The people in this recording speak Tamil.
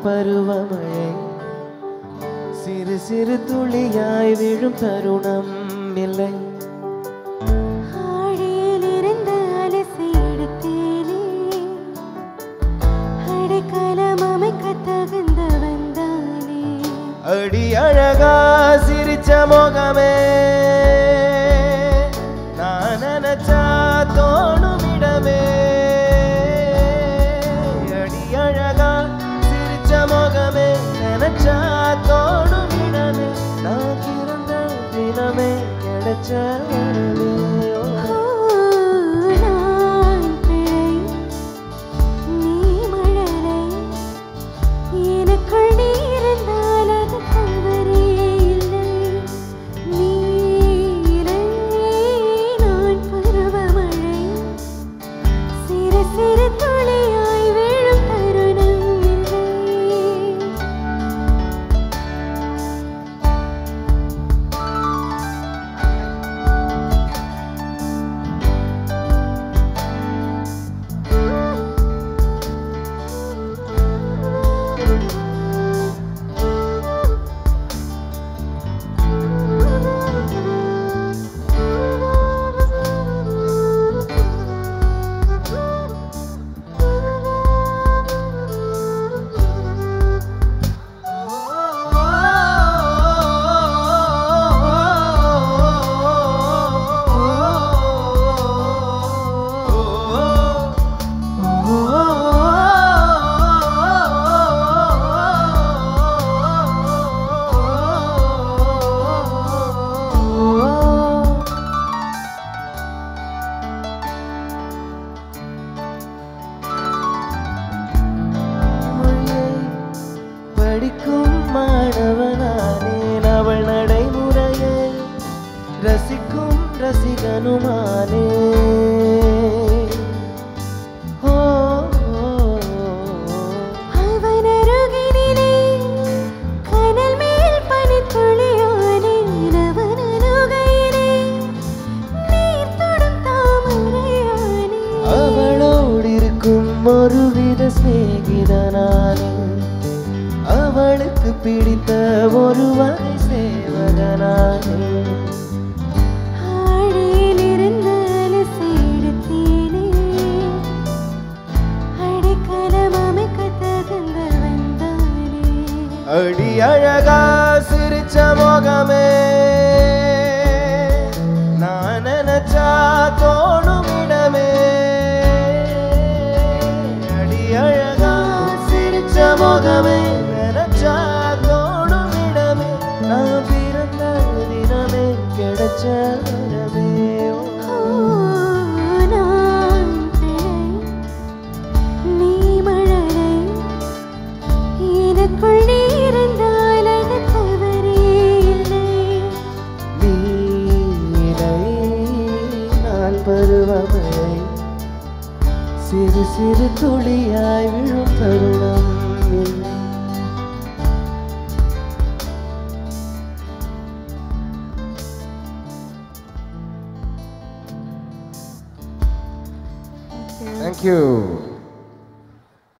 பருவமழை சிறு சிறு துளியாய் விழும் தருணம் இல்லை ஆழியிலிருந்து அலசி எடுத்தேனே அடைக்கலம் அமைக்க தகுந்த வந்தானே அடி அழகா சிரிச்ச முகமே நான் நினைச்சா தோணும் இடமே அடி அழகா சிரிச்ச முகமே நினைச்சா தோணும் இடமே நான் இருந்த தினமே கிடைச்ச வரமே. ஓ, நான் பிழை, நீ மழலை. எனக்குள் நீ இருந்தால் அது தவறே இல்லை. நீரை, நான் பருவமழை. சிறு சிறு துளியாய் விழும் தருணம் இல்லை மொழியை படிக்கும் மாணவனானேன் அவள் நடைமுறையை ரசிக்கும் ரசிகனுமானே ஓ, ஓ, ஓ. அவன் அருகினிலே கனல் மேல் பனித்துளியானேன் அவன் அருகையிலே நீர் தொடும் தாமரையானேன் அவளோடு இருக்கும் ஒருவித சிநேகிதனானே அவளுக்கு பிடித்த ஒரு வகை சேவகனானே ஆழியிலிருந்து அலசி எடுத்தேனே அடைக்கலம் அமைக்க தகுந்த வந்தானே அடி அழகா சிரிச்ச முகமே நான் நினைச்சா தோணும் இடமே அடி அழகா சிரிச்ச முகமே நினைச்சா தோணும் இடமே நான் பிறந்த தினமே கிடைச்ச வரமே ஓ, நான் பிழை, நீ மழலை. எனக்குள் நீ இருந்தால் அது தவறே இல்லை நீலை நான் பருவமழை சிறு சிறு துளியாய் விழும் தருணம் இல்லை. Thank you.